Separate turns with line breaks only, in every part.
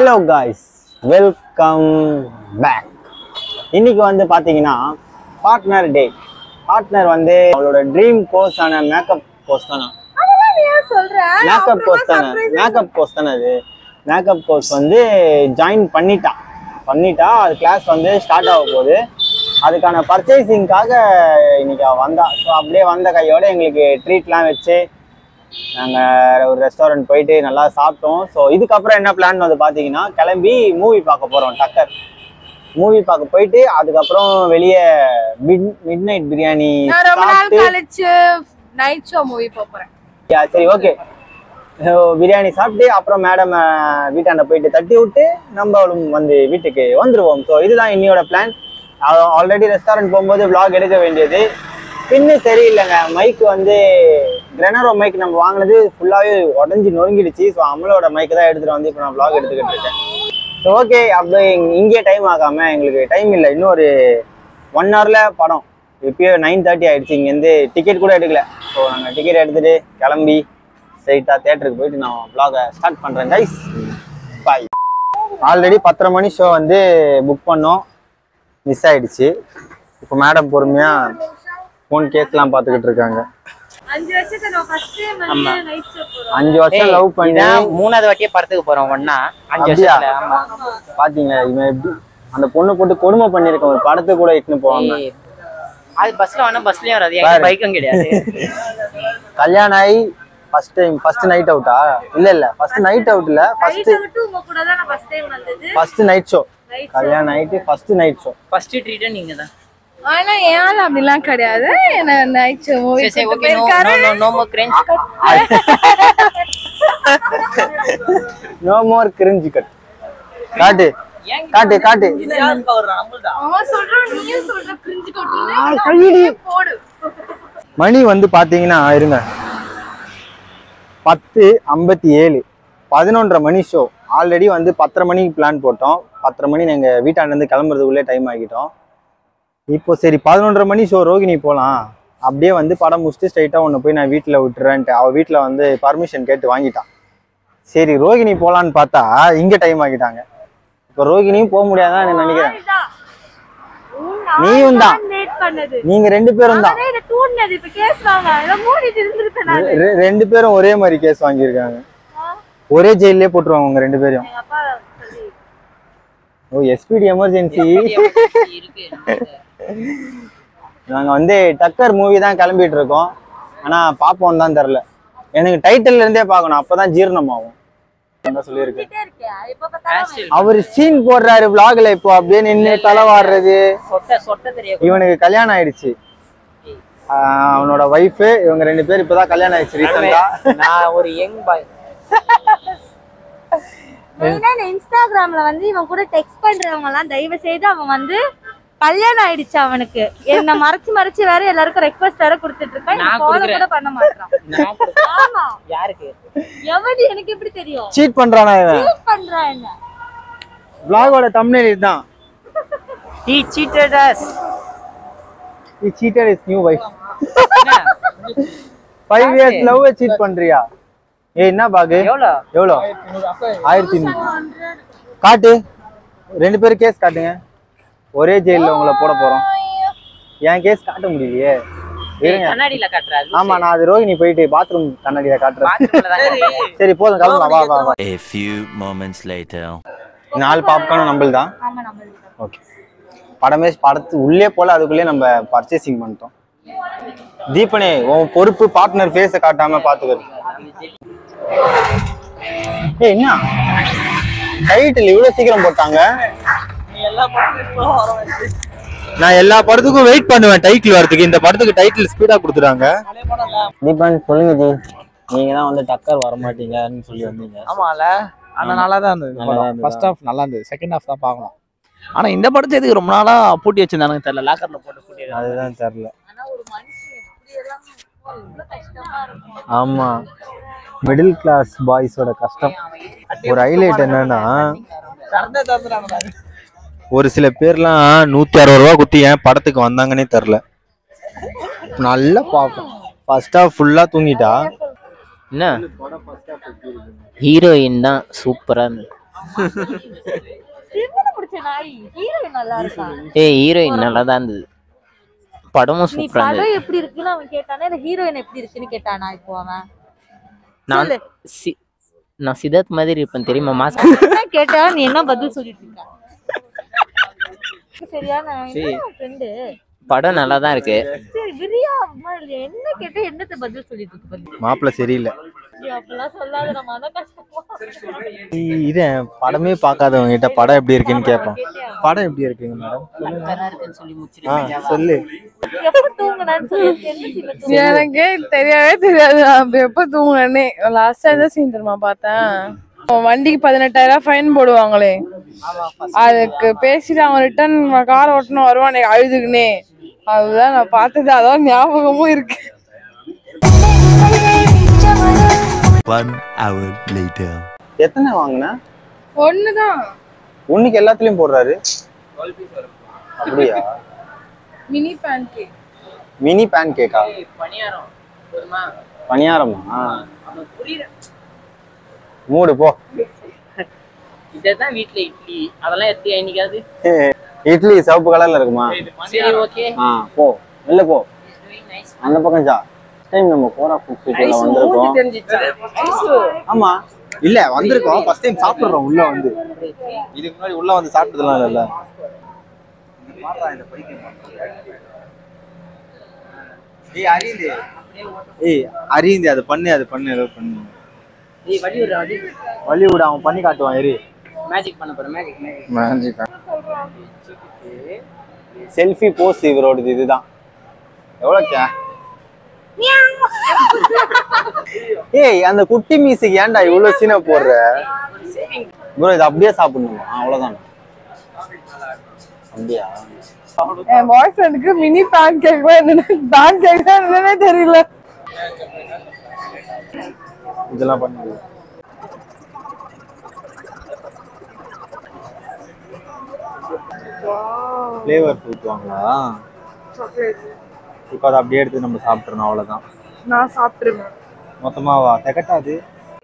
Hello guys welcome back இன்னைக்கு வந்து பார்த்தீங்கன்னா பார்ட்னர் டே பார்ட்னர் வந்து அவளோட ட்ரீம் கோர்ஸ் ஆன மேக்கப் கோர்ஸ் தானே
அதெல்லாம் நீ ஏன் சொல்ற
மேக்கப் கோர்ஸ் தானே மேக்கப் கோர்ஸ் தானே அது மேக்கப் கோர்ஸ் வந்து ஜாயின் பண்ணிட்டான் பண்ணிட்டா அது கிளாஸ் வந்து ஸ்டார்ட் ஆக போகுது அதுக்கான பர்ச்சேசிங்காக இன்னைக்கு அவ வந்தா ஸோ அப்படியே வந்த கையோட எங்களுக்கு ட்ரீட்லாம் வச்சு நாங்கள் ஒரு ரெஸ்டாரண்ட் போயிட்டு நல்லா சாப்பிட்டோம் ஸோ இதுக்கப்புறம் என்ன பிளான் வந்து பார்த்தீங்கன்னா கிளம்பி மூவி பார்க்க போகிறோம் டக்கர் மூவி பார்க்க போயிட்டு அதுக்கப்புறம் வெளியே மிட் மிட் நைட் பிரியாணி
நான் ரொம்ப நாள்
சாப்பிட்டு
கழிச்சு நைட் ஷோ மூவி போறேன்
யா, சரி ஓகே பிரியாணி சாப்பிட்டு அப்புறம் மேடம் வீட்டாண்ட போயிட்டு தட்டி விட்டு நம்மளும் வந்து வீட்டுக்கு வந்துருவோம் ஸோ இதுதான் இன்னையோட பிளான் ஆல்ரெடி ரெஸ்டாரண்ட் போகும்போது vlog எடுக்க வேண்டியது பின்னு சரியில்லைங்க மைக் வந்து கிரெனரோ மைக் நம்ம வாங்கினது ஃபுல்லாகவே உடஞ்சி நொறுங்கிடுச்சு ஸோ அம்மளோட மைக் தான் எடுத்துகிட்டு வந்து இப்போ நான் vlog எடுத்துக்கிட்டு இருக்கேன் ஸோ ஓகே அப்படியே இங்கே டைம் ஆகாமல் எங்களுக்கு டைம் இல்லை இன்னும் ஒரு ஒன் ஹவரில் படம் இப்பயே நைன் தேர்ட்டி ஆயிடுச்சு இங்கேருந்து டிக்கெட் கூட எடுக்கல ஸோ நாங்கள் டிக்கெட் எடுத்துட்டு கிளம்பி ஸ்ட்ரைட்டாக தேட்டருக்கு போயிட்டு நான் vlog-அ ஸ்டார்ட் பண்ணுறேன் கைஸ் பாய் ஆல்ரெடி பத்தரை மணி ஷோ வந்து புக் பண்ணோம் மிஸ் ஆயிடுச்சு இப்போ மேடம் பொறுமையாக ஃபோன் கேஸ்லாம் பார்த்துக்கிட்டு இருக்காங்க
அஞ்சு வருஷத்தை நான் ஃபர்ஸ்ட் டைம் வந்து நைட் ஷோ போறோம்
அஞ்சு வருஷம் லவ் பண்ணி
இதான் மூணாவது வாட்டியே படத்துக்கு போறோம் ஒண்ணா அஞ்சு
அப்படியா?
வருஷத்துல ஆமா
பாத்தீங்களா இவன் எப்படி அந்த பொண்ணு போட்டு கொடுமை பண்ணிருக்கேன் ஒரு படத்துக்கு கூட இட்டுன்னு போவாங்க
ஏய், அது பஸ்ல வேணா பஸ்லயும் வராது
பாரு.
எங்க பைக்கும் கிடையாது
கல்யாணம் ஆகி ஃபர்ஸ்ட் டைம் ஃபர்ஸ்ட் நைட் அவுட்டா இல்ல இல்ல ஃபர்ஸ்ட் நைட் அவுட் இல்ல ஃபர்ஸ்ட்
நைட் விட்டு உங்க கூட தான் நான் ஃபர்ஸ்ட் டைம் வந்தது
ஃபர்ஸ்ட் நைட் ஷோ
Night
கல்யாணம் ஆயிட்டு first night show
first treat நீங்க தான்
ஆனா ஏன் அப்படிலாம் கிடையாது என்ன நைட் ஷோ மூவி
சரி சரி okay no no no no more cringe
no more cringe cut காட்டு காட்டு காட்டு
அவன் சொல்றான் நீயும் சொல்ற பிரிஞ்சு கொட்டினா போடு
மணி வந்து பாத்தீங்கன்னா இருங்க பத்து ஐம்பத்தி ஏழு பதினொன்றரை மணி ஷோ ஆல்ரெடி வந்து பத்தரை மணிக்கு பிளான் போட்டோம் பத்தரை மணி நாங்கள் வீட்டாண்டேருந்து கிளம்புறதுக்குள்ளே டைம் ஆகிட்டோம் இப்போ சரி பதினொன்றரை மணி ஷோ ரோகிணி போகலாம் அப்படியே வந்து படம் முடிச்சுட்டு ஸ்ட்ரைட்டாக ஒன்று போய் நான் வீட்டில் விட்டுறேன்ட்டு அவள் வீட்டில் வந்து பர்மிஷன் கேட்டு வாங்கிட்டான் சரி ரோகிணி போகலான்னு பார்த்தா இங்கே டைம் ஆகிட்டாங்க இப்போ ரோகிணியும் போக முடியாதான் நான் நினைக்கிறேன் நீயும் தான்
லேட் பண்ணது
நீங்க ரெண்டு பேரும் தான்
அவனே என்ன தூண்டினது இப்ப கேஸ் வாங்க இதை மூடிட்டு இருந்திருப்பேன் நான்
ரெ- ரெ- ரெண்டு பேரும் ஒரே மாதிரி கேஸ் வாங்கியிருக்காங்க ஒரே ஜெயிலே போட்டுருவாங்க உங்க ரெண்டு பேரையும்
எங்க அப்பா சொல்லி
ஓ எஸ்பிடி எமர்ஜென்சி
இருக்கு
நாங்க வந்து டக்கர் மூவி தான் கிளம்பிட்டு இருக்கோம் ஆனா பாப்போம் தான் தெரில எனக்கு டைட்டில் இருந்தே பார்க்கணும் அப்பதான் ஜீரணமாகும் அதான் சொல்லியிருக்கேன்
கிட்டே இருக்கியா இப்ப பார்த்தாலும்
அவர் சீன் போடுறாரு vlogல இப்போ அப்படியே நின்று தலை வாடுறது
சொட்ட சொட்ட தெரியும்
இவனுக்கு கல்யாணம் ஆயிடுச்சு ஆஹ் அவனோட ஒய்ஃபு இவங்க ரெண்டு பேர் இப்பதான் கல்யாணம் ஆயிடுச்சு ரீசெண்டா
நான் ஒரு யங் பாய்
மெயினா இந்த இன்ஸ்டாகிராம்ல வந்து இவன் கூட டெக்ஸ்ட் பண்றவங்க எல்லாம் தயவு செய்து அவன் வந்து கல்யாணம் ஆயிடுச்சு அவனுக்கு என்ன மறைச்சு மறைச்சு வேற எல்லாருக்கும் ரெக்வஸ்ட் வேற கொடுத்துட்டு இருக்கான்
நான்
ஃபாலோ
கொடுக்குறேன்.
கூட பண்ண மாட்டான்
நான் கொடுத்தேன்.
ஆமா
யாருக்கு
எவடி எனக்கு எப்படி தெரியும்
சீட் பண்றானா இவன்
Cheat பண்றான் என்ன
vlog-ஓட thumbnail இதுதான்
he cheated us
he cheated his new wife five years love cheat பண்றியா ஏய் என்ன பாகு
எவ்வளோ
எவ்வளோ ஆயிரத்தி ஐநூறு. காட்டு ரெண்டு பேரும் கேஸ் காட்டுங்க ஒரே ஜெயில்ல உங்களை போட போறோம் என் கேஸ் காட்ட முடியலையே இருங்க
கண்ணாடியில காட்டுறாரு
ஆமா நான் அது ரோஹிணி போயிட்டு பாத்ரூம் கண்ணாடியில காட்டுறேன்
பாத்ரூம்ல தான் காட்டுறாரு.
சரி போதும் கிளம்பலாம் வா வா வா
A few moments later.
நாலு பாப்கார்னும் நம்மள் தான்
ஆமா நம்ம
ஓகே படமே படத்து உள்ளே போல அதுக்குள்ளே நம்ம பர்ச்சேசிங் பண்ணிட்டோம் தீபனே உன் பொறுப்பு பார்ட்னர் ஃபேஸை காட்டாம பாத்துக்கிறது ஏய் என்ன டைட்டில் இவ்வளவு சீக்கிரம் போட்டாங்க நான் எல்லா படத்துக்கும் வெயிட் பண்ணுவேன் டைட்டில் வரதுக்கு இந்த படத்துக்கு டைட்டில் ஸ்பீடா கொடுத்துட்டாங்க தீபன் சொல்லுங்க ஜி நீங்க தான் வந்து டக்கர் வர மாட்டீங்கன்னு சொல்லி வந்தீங்க
ஆமால ஆனா நல்லா தான் இருந்தது
நல்லா தான் இருந்ததா?
ஃபர்ஸ்ட் ஹாஃப் நல்லா இருந்தது செகண்ட் ஹாஃப் தான் பார்க்கணும் ஆனா இந்த படத்தை எதுக்கு ரொம்ப நாளா பூட்டி வச்சிருந்தானுங்க தெரியல லாக்கர்ல போட்டு பூட்டி
அதுதான் தெரியல
ஆனா ஒரு மனுஷன் எப்படி எல்லாம் இவ்வளவு கஷ்டமா இருக்கும்
ஆமா மிடில் கிளாஸ் பாய்ஸோட கஷ்டம் ஒரு ஹைலைட் என்னன்னா
திறந்தே திறந்துட்டானுங்க
ஒரு சில பேர்லாம் நூத்தி அறுபது ரூபா குத்தி ஏன் படத்துக்கு வந்தாங்கன்னே தெரில நல்லா பார்ப்போம் ஃபர்ஸ்ட் ஹாஃப் ஃபுல்லா தூங்கிட்டா
என்ன ஹீரோயின் தான் சூப்பரா இருந்தது
திருமண முடிச்ச நாய் ஹீரோயின் நல்லா இருக்கா
ஏய் ஹீரோயின் நல்லா தான் இருந்தது படமும்
நீ
சூப்பரா இருந்தது
படம் எப்படி இருக்குன்னு அவன் கேட்டானே இல்ல ஹீரோயின் எப்படி இருக்குன்னு கேட்டானா இப்போ அவன்
நான்
சொல்லு.
சி- நான் சித்தார்த் மாதிரி இருப்பேன் தெரியுமா மாஸ்க்
என்ன கேட்டா நீ என்ன பதில் சொல்லிட்டு இருக்க சரியான ஃப்ரெண்டு
படம் நல்லா தான் இருக்கு
சரி விரியா அம்மா இல்லையா என்ன கேட்டா என்னத்த பதில் சொல்லிட்டு இருக்க பதில்
மாப்பிள்ள சரியில்லை
அப்பெல்லாம் சொல்லாத நம்ம மன கஷ்டமா
இது படமே பார்க்காதவங்க கிட்ட படம் எப்படி இருக்குன்னு கேட்பேன் படம் எப்படி இருக்குங்க மேடம்
சொல்லி
ஆ சொல்லு
எப்ப தூங்குனான்னு சொல்லி என்ன சீன்ல தூங்குன?
எனக்கே தெரியவே தெரியாது நான் அப்ப எப்ப தூங்குனேனே லாஸ்டா எந்த சீன் தெரியுமா பார்த்தேன் அவன் வண்டிக்கு பதினெட்டாயிரம் ஃபைன் போடுவாங்களே அதுக்கு பேசிட்டு அவன் ரிட்டர்ன் கார் ஓட்டணும் வருவானே அழுதுக்குனே அதுதான் நான் பார்த்தது அதான் ஞாபகமும் இருக்கு
One hour later.
எத்தனை வாங்கின
ஒண்ணுதான்
ஒண்ணுக்கு எல்லாத்துலயும் போடுறாரு அப்படியா
மினி பேன் கேக்
மினி பேன் கேக்கா
பணியாரம் போதுமா
பணியாரமா
புரியல
மூடு போ
இதான் வீட்ல இட்லி அதெல்லாம் எத்தி என்னைக்காவது
இட்லி சிவப்பு கலர்ல இருக்குமா
சரி ஓகே
ஆ போ வெளில போ அந்த பக்கம் ஜா டைம் நம்ம கோரா ஃபுட் ஸ்ட்ரீட்ல வந்திருக்கோம் ஆமா இல்ல வந்திருக்கோம் ஃபர்ஸ்ட் டைம் சாப்பிடுறோம் உள்ள வந்து இதுக்கு முன்னாடி உள்ள வந்து சாப்பிட்டதுலாம் இல்ல ஏய் அரியந்து ஏய் அரியந்து அது பண்ணு அது பண்ணு ஏதோ பண்ணு
ஏய் வழி விடுறா வழி
வழி விட அவன் பண்ணி காட்டுவான் இரு
மேஜிக் பண்ண போறேன் மேஜிக் மேஜிக்
செல்ஃபி போஸ் இவரோடது இதுதான் எவ்வளவு கே ஏய் அந்த குட்டி மீசுக்கு ஏன்டா இவ்வளவு சீனை போடுற ப்ரோ இது அப்படியே சாப்பிடணுமா அவ்வளவுதான் அப்படியா
என் பாய் ஃப்ரெண்டுக்கு மினி பேன் கேக் என்னன்னு பேன் கேக் தான் என்னன்னே தெரியல
இதெல்லாம் பண்ணு ஃப்ளேவர் ஊற்றுவாங்களா இப்போ அதை அப்படியே எடுத்து நம்ம சாப்பிட்றணும் அவ்வளோதான்
நான் சாப்பிட்டுருவேன்
மொத்தமாவா திகட்டாது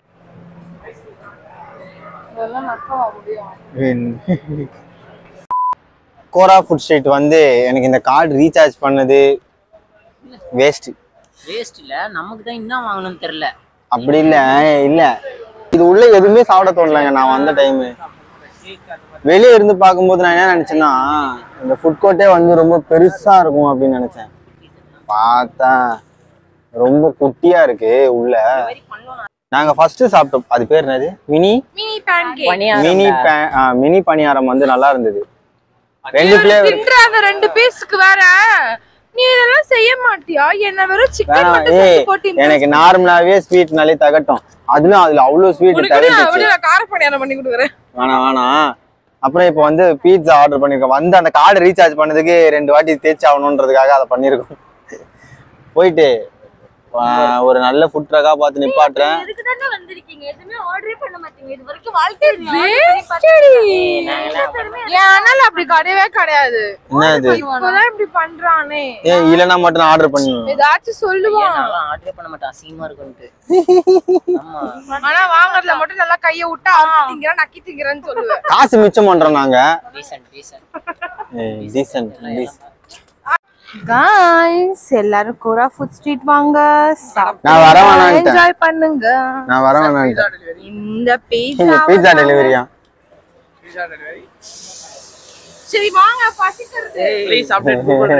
அதெல்லாம் நக்கவா முடியும்
கோரா ஃபுட் ஸ்ட்ரீட் வந்து எனக்கு இந்த கார்டு ரீசார்ஜ் பண்ணது வேஸ்ட்
வேஸ்ட் இல்ல நமக்கு தான் என்ன வாங்கணும்னு தெரியல
அப்படி இல்ல இல்ல இது உள்ள எதுவுமே சாப்பிட தோணலங்க நான் வந்த டைம் வெளியே இருந்து பார்க்கும்போது நான் என்ன நினைச்சேன்னா இந்த ஃபுட் கோர்ட்டே வந்து ரொம்ப பெருசா இருக்கும் அப்படின்னு நினைச்சேன் பார்த்தேன் ரொம்ப குட்டியா இருக்கு உள்ள நாங்க ஃபர்ஸ்ட் சாப்பிட்டோம் அது பேர் என்னது mini
mini pancake
mini பே- ஆ, மினி பணியாரம் வந்து நல்லா இருந்தது ரெண்டு ஃபிளேவர்
தின்ற அந்த ரெண்டு பீஸ்க்கு வேற நீ இதெல்லாம் செய்ய மாட்டியா என்ன வெறும் சிக்கன்
வேணாம்
மட்டும்
ஏய்
செஞ்சு போட்டு
எனக்கு நார்மலாவே ஸ்வீட்னாலே தகட்டும் அதுவும் அதுல அவ்வளவு ஸ்வீட்
உனக்கு கூட
தகட்டுச்சு
விடு, நான் கார பணியாரம் பண்ணி கொடுக்குறேன்
வேணாம் வேணாம் அப்புறம் இப்போ வந்து பீட்சா ஆர்டர் பண்ணிருக்கோம் வந்து அந்த கார்டு ரீசார்ஜ் பண்ணதுக்கு ரெண்டு வாட்டி தேய்ச்சி ஆகணுன்றதுக்காக அதை பண்ணியிருக்கோம் போயிட்டு ஆ, ஒரு நல்ல ஃபுட் ட்ரக்கா பார்த்து நிப்பாட்டுறேன்
இதுக்கு தானே வந்திருக்கீங்க எதுவுமே ஆர்டரே பண்ண மாட்டீங்க இது வரைக்கும் வாழ்க்கையில நீ order பண்ணி
வேஸ்டடி.
பார்த்தது
என் அண்ணல் அப்படி கிடையவே கிடையாது
என்ன இது
இப்பதான் இப்படி பண்றானே
ஏன் இல்லைன்னா மட்டும் நான் ஆர்டர் பண்ணணும்
ஏதாச்சும் சொல்லுவான்
நான் ஆர்டரே பண்ண மாட்டேன் அசிங்கமா இருக்கும்ட்டு ஆமா
ஆனா வாங்குறதுல மட்டும் நல்லா கைய விட்டா அறுத்து திங்கிறேன் நக்கி திங்கிறேன்னு சொல்லுவேன்
காசு மிச்சம் பண்றோம் நாங்க
டீசன்ட் டீசன்ட்
டீசன்ட்
காய்ஸ் எல்லாரும் கோரா ஃபுட் ஸ்ட்ரீட் வாங்க
நான் வர வேணான்ட்டேன்.
என்ஜாய் பண்ணுங்க
நான் வர வேணாம்
இந்த பீஸா
பீட்சா டெலிவரியா
சரி வாங்க பசிக்கிறது
ப்ளீஸ் அப்டேட் கூகுள்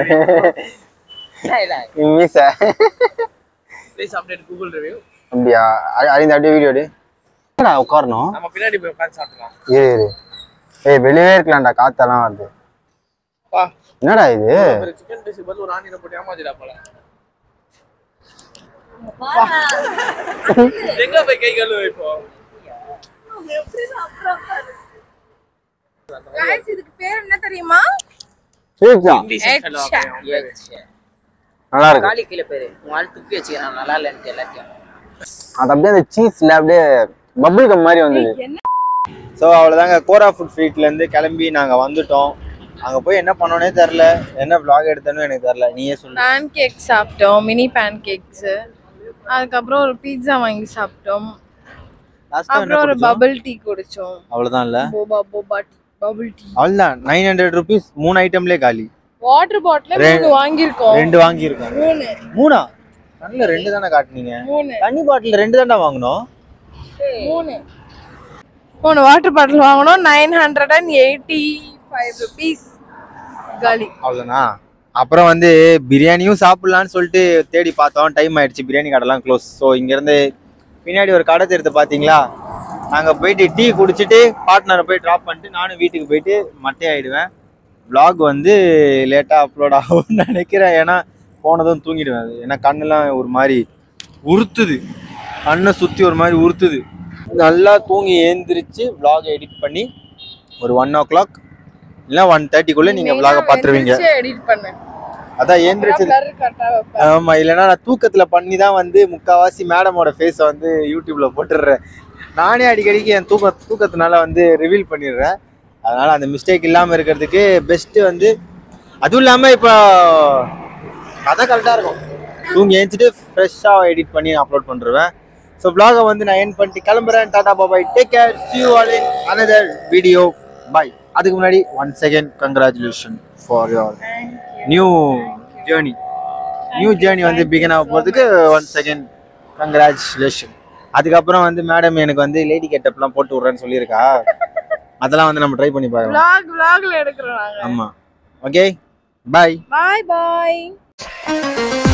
மீச
ப்ளீஸ் அப்டேட் கூகுள் ரிவ்யூ
அப்படியா அ- அறிந்த அப்படியே வீடியோ எடு என்னடா உட்காரணும்
நம்ம பின்னாடி போய் உட்காந்து சாப்பிடலாம்
இரு இரு ஏய் வெளியவே இருக்கலாம்டா காத்தெல்லாம் வருது
வா
என்னடா இது
ஒரு சிக்கன் பீஸ் பதில் ஒரு ஆனியனை போட்டு ஏமாத்திடா போல எங்க போய் கை கழுவு இப்போ
காய்ஸ் இதுக்கு பேர் என்ன தெரியுமா
பீட்சா
எச்சா.
நல்லா இருக்கு
காலி கீழே பேரு உங்க ஆள் துப்பி வச்சுக்கிறான் நல்லா இல்லைன்ட்டு எல்லாத்தையும்
அது அப்படியே அந்த சீஸ்ல அப்படியே பபிள் கம் மாதிரி வந்தது ஸோ அவ்வளோதாங்க கோரா ஃபுட் ஸ்ட்ரீட்லேருந்து கிளம்பி நாங்கள் வந்துட்டோம் அங்கே போய் என்ன பண்ணோனே தெரில என்ன vlog எடுத்தேன்னு எனக்கு தெரில நீயே சொல்லு
பேன் கேக் சாப்பிட்டோம் மினி பேன் கேக்ஸ் அதுக்கப்புறம் ஒரு பீட்சா வாங்கி சாப்பிட்டோம்
லாஸ்ட்டாக என்ன
அப்புறம் ஒரு
குடிச்சோம்
பபிள் டீ குடிச்சோம்
அவ்வளோதான் இல்லை
போபா போபா பபிள் டீ
அவ்வளோதான் நைன் ஹண்ட்ரட் ருபீஸ் மூணு ஐட்டம்லேயே காலி
வாட்டர் பாட்டில்
ரெ-
மூணு வாங்கியிருக்கோம்
ரெண்டு வாங்கியிருக்கோம்
மூணு
மூணா நல்ல ரெண்டு தானே காட்டுனீங்க
மூணு
தண்ணி பாட்டில் ரெண்டு தானே வாங்கினோம்
மூணு மூணு வாட்டர் பாட்டில் வாங்கினோம் nine hundred and eighty five rupees காலி
அவ்வளோதானா அப்புறம் வந்து பிரியாணியும் சாப்பிட்லான்னு சொல்லிட்டு தேடி பார்த்தோம் டைம் ஆயிடுச்சு பிரியாணி கடைலாம் க்ளோஸ் ஸோ இங்கேருந்து பின்னாடி ஒரு கடை தெரியுது பார்த்தீங்களா நாங்கள் போயிட்டு டீ குடிச்சிட்டு பார்ட்னரை போய் ட்ராப் பண்ணிட்டு நானும் வீட்டுக்கு போயிட்டு மட்டை ஆயிடுவேன் vlog வந்து லேட்டாக அப்லோட் ஆகும்னு நினைக்கிறேன் ஏன்னா போனதும் தூங்கிடுவேன் அது ஏன்னா கண்ணெல்லாம் ஒரு மாதிரி உறுத்துது கண்ணை சுற்றி ஒரு மாதிரி உறுத்துது நல்லா தூங்கி ஏந்திரிச்சு vlog எடிட் பண்ணி ஒரு ஒன் ஓ கிளாக் இல்லை ஒன் தேர்ட்டிக்குள்ளே நீங்கள் vlog பார்த்துருவீங்க
எடிட் பண்ணு
அதான் ஏந்திரிச்சு
blur கரெக்டா வைப்பேன்.
ஆமா இல்லைன்னா நான் தூக்கத்துல பண்ணி தான் வந்து முக்காவாசி மேடமோட ஃபேஸை வந்து யூடியூப்ல போட்டுடுறேன் நானே அடிக்கடிக்கு என் தூக்க தூக்கத்தினால வந்து ரிவீல் பண்ணிடுறேன் அதனால அந்த மிஸ்டேக் இல்லாம இருக்கிறதுக்கு பெஸ்ட் வந்து அதுவும் இல்லாம இப்போ அதான் கரெக்டாக இருக்கும் தூங்கி ஏஞ்சிட்டு ஃப்ரெஷ்ஷாக எடிட் பண்ணி அப்லோட் பண்ணிடுவேன் ஸோ vlog-அ வந்து நான் என் பண்ணிட்டு கிளம்புறேன் டாடா bye bye take care see you all in another video bye அதுக்கு முன்னாடி one second congratulation for your new journey new journey வந்து பிகின் ஆக போகிறதுக்கு ஒன் செகண்ட் கங்க்ராச்சுலேஷன் அதுக்கப்புறம் வந்து மேடம் எனக்கு வந்து லேடி கெட்டப்லாம் போட்டு விட்றேன்னு சொல்லியிருக்கா அதெல்லாம் வந்து நம்ம ட்ரை பண்ணி பார்க்கலாம்
vlog vlogல எடுக்கிறோம் நாங்க
ஆமாம் ஓகே பாய்
பாய் பாய்